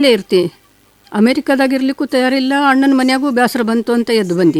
ಇಲ್ಲೇ ಇರ್ತಿ ಅಮೇರಿಕಾದಾಗ ಇರ್ಲಿಕ್ಕೂ ತಯಾರಿಲ್ಲ ಅಣ್ಣನ ಮನ್ಯಾಗೂ ಬೇಸರ ಬಂತು ಅಂತ ಎದ್ದು ಬಂದು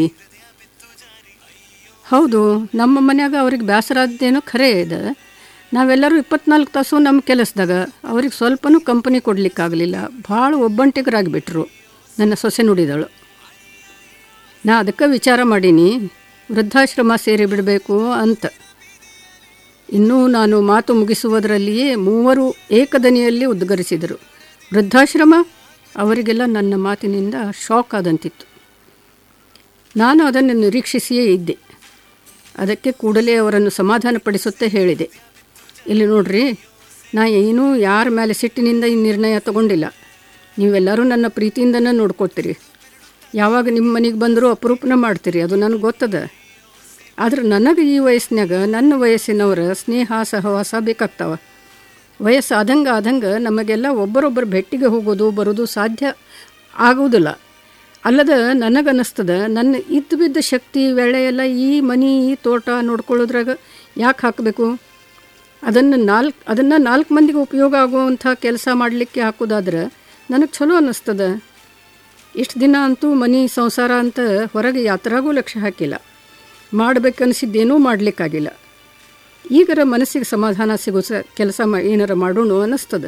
ಹೌದು ನಮ್ಮ ಮನ್ಯಾಗ ಅವ್ರಿಗೆ ಬೇಸರ ಆದ್ದೇನೋ ಖರೇ ಇದೆ ನಾವೆಲ್ಲರೂ ಇಪ್ಪತ್ನಾಲ್ಕು ತಾಸು ನಮ್ಮ ಕೆಲಸದಾಗ ಅವ್ರಿಗೆ ಸ್ವಲ್ಪನೂ ಕಂಪನಿ ಕೊಡಲಿಕ್ಕಾಗಲಿಲ್ಲ ಭಾಳ ಒಬ್ಬಂಟಿಗರಾಗಿಬಿಟ್ರು ನನ್ನ ಸೊಸೆ ನುಡಿದಳು ನಾ ಅದಕ್ಕೆ ವಿಚಾರ ಮಾಡೀನಿ ವೃದ್ಧಾಶ್ರಮ ಸೇರಿ ಬಿಡಬೇಕು ಅಂತ ಇನ್ನೂ ನಾನು ಮಾತು ಮುಗಿಸುವುದರಲ್ಲಿಯೇ ಮೂವರು ಏಕದನಿಯಲ್ಲಿ ಉದ್ಗರಿಸಿದರು ವೃದ್ಧಾಶ್ರಮ ಅವರಿಗೆಲ್ಲ ನನ್ನ ಮಾತಿನಿಂದ ಶಾಕ್ ಆದಂತಿತ್ತು ನಾನು ಅದನ್ನು ನಿರೀಕ್ಷಿಸಿಯೇ ಇದ್ದೆ ಅದಕ್ಕೆ ಕೂಡಲೇ ಅವರನ್ನು ಸಮಾಧಾನಪಡಿಸುತ್ತೆ ಹೇಳಿದೆ ಇಲ್ಲಿ ನೋಡ್ರಿ ನಾ ಏನೂ ಯಾರ ಮೇಲೆ ಸಿಟ್ಟಿನಿಂದ ಈ ನಿರ್ಣಯ ತಗೊಂಡಿಲ್ಲ ನೀವೆಲ್ಲರೂ ನನ್ನ ಪ್ರೀತಿಯಿಂದನೇ ನೋಡ್ಕೊಳ್ತೀರಿ ಯಾವಾಗ ನಿಮ್ಮ ಮನೆಗೆ ಬಂದರೂ ಅಪರೂಪನ ಮಾಡ್ತೀರಿ ಅದು ನನಗೆ ಗೊತ್ತದ ಆದ್ರೆ ನನಗೆ ಈ ವಯಸ್ಸಿನಾಗ ನನ್ನ ವಯಸ್ಸಿನವರ ಸ್ನೇಹ ಸಹವಾಸ ಬೇಕಾಗ್ತಾವ ವಯಸ್ಸು ಆದಂಗೆ ಆದಂಗೆ ನಮಗೆಲ್ಲ ಒಬ್ಬರೊಬ್ಬರು ಭೆಟ್ಟಿಗೆ ಹೋಗೋದು ಬರೋದು ಸಾಧ್ಯ ಆಗುವುದಿಲ್ಲ ಅಲ್ಲದ ನನಗನ್ನಿಸ್ತದ ನನ್ನ ಇದ್ದು ಬಿದ್ದ ಶಕ್ತಿ ವೇಳೆ ಎಲ್ಲ ಈ ಮನೆ ಈ ತೋಟ ನೋಡ್ಕೊಳ್ಳೋದ್ರಾಗ ಯಾಕೆ ಹಾಕಬೇಕು ಅದನ್ನು ನಾಲ್ಕು ಅದನ್ನು ನಾಲ್ಕು ಮಂದಿಗೆ ಉಪಯೋಗ ಆಗುವಂಥ ಕೆಲಸ ಮಾಡಲಿಕ್ಕೆ ಹಾಕೋದಾದ್ರೆ ನನಗೆ ಚಲೋ ಅನ್ನಿಸ್ತದ ಇಷ್ಟು ದಿನ ಅಂತೂ ಮನೆ ಸಂಸಾರ ಅಂತ ಹೊರಗೆ ಯಾತ್ರಾಗೂ ಲಕ್ಷ್ಯ ಹಾಕಿಲ್ಲ ಮಾಡಬೇಕನ್ನಿಸಿದ್ದೇನೂ ಮಾಡಲಿಕ್ಕಾಗಿಲ್ಲ ಈಗರ ಮನಸ್ಸಿಗೆ ಸಮಾಧಾನ ಸಿಗೋ ಸ ಕೆಲಸ ಮಾ ಏನಾರ ಮಾಡೋಣ ಅನ್ನಿಸ್ತದೆ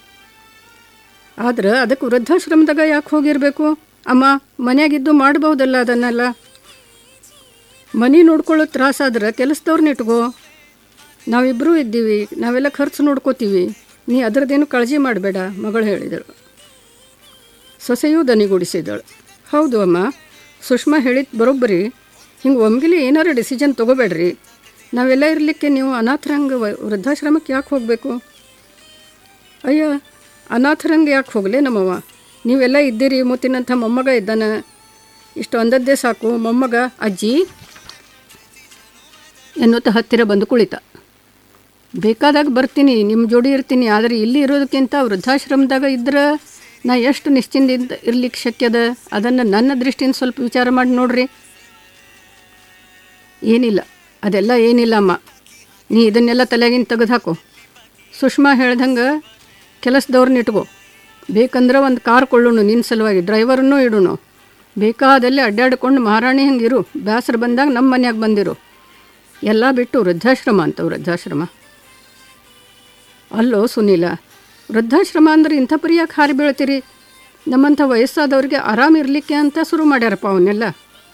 ಆದ್ರೆ ಅದಕ್ಕೆ ವೃದ್ಧಾಶ್ರಮದಾಗ ಯಾಕೆ ಹೋಗಿರಬೇಕು ಅಮ್ಮ ಮನ್ಯಾಗಿದ್ದು ಮಾಡ್ಬೋದಲ್ಲ ಅದನ್ನೆಲ್ಲ ಮನೆ ನೋಡ್ಕೊಳ್ಳೋ ತ್ರಾಸಾದ್ರೆ ಕೆಲಸದವ್ರನ್ನ ಇಟ್ಕೋ ನಾವಿಬ್ಬರೂ ಇದ್ದೀವಿ ನಾವೆಲ್ಲ ಖರ್ಚು ನೋಡ್ಕೋತೀವಿ ನೀ ಅದರದ್ದೇನು ಕಾಳಜಿ ಮಾಡಬೇಡ ಮಗಳು ಹೇಳಿದಳು ಸೊಸೆಯೂ ದನಿಗೂಡಿಸಿದಳು ಹೌದು ಅಮ್ಮ ಸುಷ್ಮಾ ಹೇಳಿದ ಬರೋಬ್ಬರಿ ಹಿಂಗೆ ಒಮ್ಗಿಲಿ ಏನಾರ ಡಿಸಿಷನ್ ತೊಗೋಬೇಡ್ರಿ ನಾವೆಲ್ಲ ಇರಲಿಕ್ಕೆ ನೀವು ಅನಾಥರಂಗೆ ವ- ವೃದ್ಧಾಶ್ರಮಕ್ಕೆ ಯಾಕೆ ಹೋಗಬೇಕು ಅಯ್ಯ ಅನಾಥರಂಗೆ ಯಾಕೆ ಹೋಗಲೇ ನಮ್ಮವ್ವ ನೀವೆಲ್ಲ ಇದ್ದೀರಿ ಮುತ್ತಿನಂಥ ಮೊಮ್ಮಗ ಇದ್ದಾನೆ ಇಷ್ಟು ಅಂದದ್ದೇ ಸಾಕು ಮೊಮ್ಮಗ ಅಜ್ಜಿ ಎನ್ನುತ್ತಾ ಹತ್ತಿರ ಬಂದು ಕುಳಿತ ಬೇಕಾದಾಗ ಬರ್ತೀನಿ ನಿಮ್ಮ ಜೋಡಿ ಇರ್ತೀನಿ ಆದರೆ ಇಲ್ಲಿ ಇರೋದಕ್ಕಿಂತ ವೃದ್ಧಾಶ್ರಮದಾಗ ಇದ್ರೆ ನಾ ಎಷ್ಟು ನಿಶ್ಚಿಂದಿಂದ ಇರ್ಲಿಕ್ಕೆ ಶಕ್ಯದ ಅದನ್ನು ನನ್ನ ದೃಷ್ಟಿಯಿಂದ ಸ್ವಲ್ಪ ವಿಚಾರ ಮಾಡಿ ನೋಡ್ರಿ ಏನಿಲ್ಲ ಅದೆಲ್ಲ ಏನಿಲ್ಲ ಅಮ್ಮ ನೀ ಇದನ್ನೆಲ್ಲ ತಲೆಗಿನ ತೆಗೆದು ಹಾಕು ಸುಷ್ಮಾ ಹೇಳ್ದಂಗೆ ಕೆಲಸದವ್ರನ್ನ ಇಟ್ಕೋ ಬೇಕಂದ್ರೆ ಒಂದು ಕಾರ್ ಕೊಳ್ಳೋಣ ನಿನ್ನ ಸಲುವಾಗಿ ಡ್ರೈವರನ್ನೂ ಇಡೋಣ ಬೇಕಾದಲ್ಲಿ ಅಡ್ಡಾಡ್ಕೊಂಡು ಮಹಾರಾಣಿ ಹಂಗೆ ಇರು ಬೇಸರ ಬಂದಾಗ ನಮ್ಮ ಮನ್ಯಾಗ ಬಂದಿರು ಎಲ್ಲ ಬಿಟ್ಟು ವೃದ್ಧಾಶ್ರಮ ಅಂತ ವೃದ್ಧಾಶ್ರಮ ಅಲ್ಲೋ ಸುನೀಲ ವೃದ್ಧಾಶ್ರಮ ಅಂದ್ರೆ ಇಂಥ ಪರಿಯಾಕೆ ಹಾರಿ ಬೀಳ್ತೀರಿ ನಮ್ಮಂಥ ವಯಸ್ಸಾದವ್ರಿಗೆ ಆರಾಮ ಇರಲಿಕ್ಕೆ ಅಂತ ಶುರು ಮಾಡ್ಯಾರಪ್ಪ ಅವನ್ನೆಲ್ಲ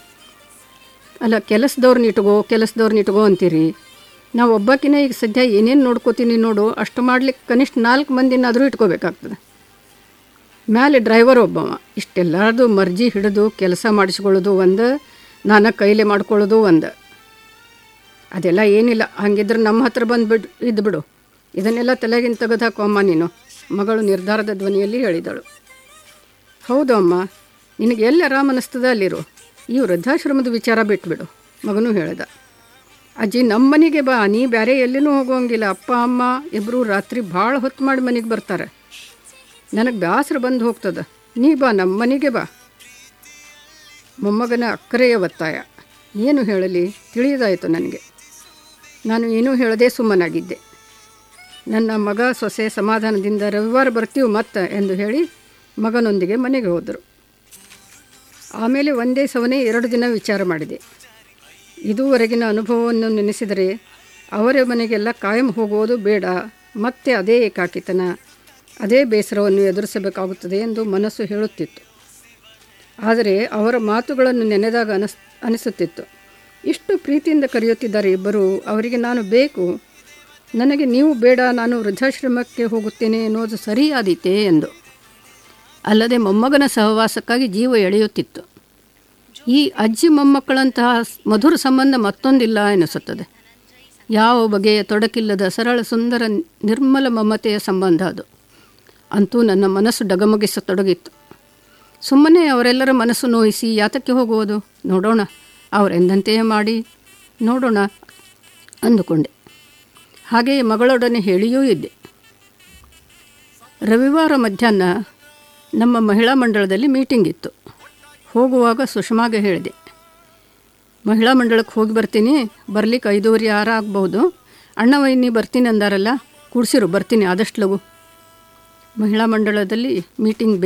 ಅಲ್ಲ ಕೆಲಸದವ್ರನ್ನ ಇಟ್ಕೋ ಕೆಲಸದವ್ರನ್ನ ಇಟ್ಕೋ ಅಂತೀರಿ ನಾವು ಒಬ್ಬಾಕಿನ ಈಗ ಸದ್ಯ ಏನೇನು ನೋಡ್ಕೋತೀನಿ ನೋಡು ಅಷ್ಟು ಮಾಡ್ಲಿಕ್ಕೆ ಕನಿಷ್ಠ ನಾಲ್ಕು ಮಂದಿನಾದರೂ ಇಟ್ಕೋಬೇಕಾಗ್ತದೆ ಮ್ಯಾಲೆ ಡ್ರೈವರ್ ಒಬ್ಬವ ಇಷ್ಟೆಲ್ಲರದು ಮರ್ಜಿ ಹಿಡಿದು ಕೆಲಸ ಮಾಡಿಸ್ಕೊಳ್ಳೋದು ಒಂದು ನಾನು ಕೈಲೇ ಮಾಡ್ಕೊಳ್ಳೋದು ಒಂದು ಅದೆಲ್ಲ ಏನಿಲ್ಲ ಹಂಗಿದ್ರೆ ನಮ್ಮ ಹತ್ರ ಬಂದು ಬಿಡು ಇದ್ದು ಬಿಡು ಇದನ್ನೆಲ್ಲ ತಲೆಗಿನ ತೆಗೆದು ಹಾಕು ಅಮ್ಮ ನೀನು ಮಗಳು ನಿರ್ಧಾರದ ಧ್ವನಿಯಲ್ಲಿ ಹೇಳಿದಳು ಹೌದು ಅಮ್ಮ ನಿನಗೆ ಎಲ್ಲಿ ಆರಾಮ ಅನ್ನಿಸ್ತದ ಅಲ್ಲಿರು ಈ ವೃದ್ಧಾಶ್ರಮದ ವಿಚಾರ ಬಿಟ್ಬಿಡು ಮಗನೂ ಹೇಳ್ದ ಅಜ್ಜಿ ನಮ್ಮ ಮನೆಗೆ ಬಾ ನೀ ಬೇರೆ ಎಲ್ಲಿನೂ ಹೋಗೋಂಗಿಲ್ಲ ಅಪ್ಪ ಅಮ್ಮ ಇಬ್ಬರು ರಾತ್ರಿ ಭಾಳ ಹೊತ್ತು ಮಾಡಿ ಮನೆಗೆ ಬರ್ತಾರೆ ನನಗೆ ಬೇಸರ ಬಂದು ಹೋಗ್ತದ ನೀ ಬಾ ನಮ್ಮ ಮನೆಗೆ ಬಾ ಮೊಮ್ಮಗನ ಅಕ್ಕರೆಯ ಒತ್ತಾಯ ಏನು ಹೇಳಲಿ ತಿಳಿಯದಾಯಿತು ನನಗೆ ನಾನು ಏನೂ ಹೇಳದೆ ಸುಮ್ಮನಾಗಿದ್ದೆ ನನ್ನ ಮಗ ಸೊಸೆ ಸಮಾಧಾನದಿಂದ ರವಿವಾರ ಬರ್ತೀವಿ ಮತ್ತೆ ಎಂದು ಹೇಳಿ ಮಗನೊಂದಿಗೆ ಮನೆಗೆ ಹೋದರು ಆಮೇಲೆ ಒಂದೇ ಸವನೇ ಎರಡು ದಿನ ವಿಚಾರ ಮಾಡಿದೆ ಇದುವರೆಗಿನ ಅನುಭವವನ್ನು ನೆನೆಸಿದರೆ ಅವರ ಮನೆಗೆಲ್ಲ ಕಾಯಂ ಹೋಗುವುದು ಬೇಡ ಮತ್ತೆ ಅದೇ ಏಕಾಕಿತನ ಅದೇ ಬೇಸರವನ್ನು ಎದುರಿಸಬೇಕಾಗುತ್ತದೆ ಎಂದು ಮನಸ್ಸು ಹೇಳುತ್ತಿತ್ತು ಆದರೆ ಅವರ ಮಾತುಗಳನ್ನು ನೆನೆದಾಗ ಅನಿಸ್ ಅನಿಸುತ್ತಿತ್ತು ಇಷ್ಟು ಪ್ರೀತಿಯಿಂದ ಕರೆಯುತ್ತಿದ್ದಾರೆ ಇಬ್ಬರು ಅವರಿಗೆ ನಾನು ಬೇಕು ನನಗೆ ನೀವು ಬೇಡ ನಾನು ವೃದ್ಧಾಶ್ರಮಕ್ಕೆ ಹೋಗುತ್ತೇನೆ ಅನ್ನೋದು ಸರಿಯಾದೀತೆ ಎಂದು ಅಲ್ಲದೆ ಮೊಮ್ಮಗನ ಸಹವಾಸಕ್ಕಾಗಿ ಜೀವ ಎಳೆಯುತ್ತಿತ್ತು ಈ ಅಜ್ಜಿ ಮೊಮ್ಮಕ್ಕಳಂತಹ ಸ್- ಮಧುರ ಸಂಬಂಧ ಮತ್ತೊಂದಿಲ್ಲ ಎನಿಸುತ್ತದೆ ಯಾವ ಬಗೆಯ ತೊಡಕಿಲ್ಲದ ಸರಳ ಸುಂದರ ನಿರ್ಮಲ ಮಮತೆಯ ಸಂಬಂಧ ಅದು ಅಂತೂ ನನ್ನ ಮನಸ್ಸು ಡಗಮಗಿಸತೊಡಗಿತ್ತು ಸುಮ್ಮನೆ ಅವರೆಲ್ಲರ ಮನಸ್ಸು ನೋಯಿಸಿ ಯಾತಕ್ಕೆ ಹೋಗುವುದು ನೋಡೋಣ ಅವರೆಂದಂತೆಯೇ ಮಾಡಿ ನೋಡೋಣ ಅಂದುಕೊಂಡೆ ಹಾಗೆಯೇ ಮಗಳೊಡನೆ ಹೇಳಿಯೂ ಇದ್ದೆ ರವಿವಾರ ಮಧ್ಯಾಹ್ನ ನಮ್ಮ ಮಹಿಳಾ ಮಂಡಳದಲ್ಲಿ ಮೀಟಿಂಗ್ ಇತ್ತು ಹೋಗುವಾಗ ಸುಷ್ಮಾಗೆ ಹೇಳಿದೆ ಮಹಿಳಾ ಮಂಡಳಕ್ಕೆ ಹೋಗಿ ಬರ್ತೀನಿ ಬರ್ಲಿಕ್ಕೆ ಐದೂವರೆ ಆರು ಆಗ್ಬೋದು ಅಣ್ಣ ವೈನಿ ಬರ್ತೀನಿ ಅಂದಾರಲ್ಲ ಕೂಡ್ಸಿರು ಬರ್ತೀನಿ ಆದಷ್ಟು ಲಗು ಮಹಿಳಾ ಮಂಡಳದಲ್ಲಿ ಮೀಟಿಂಗ್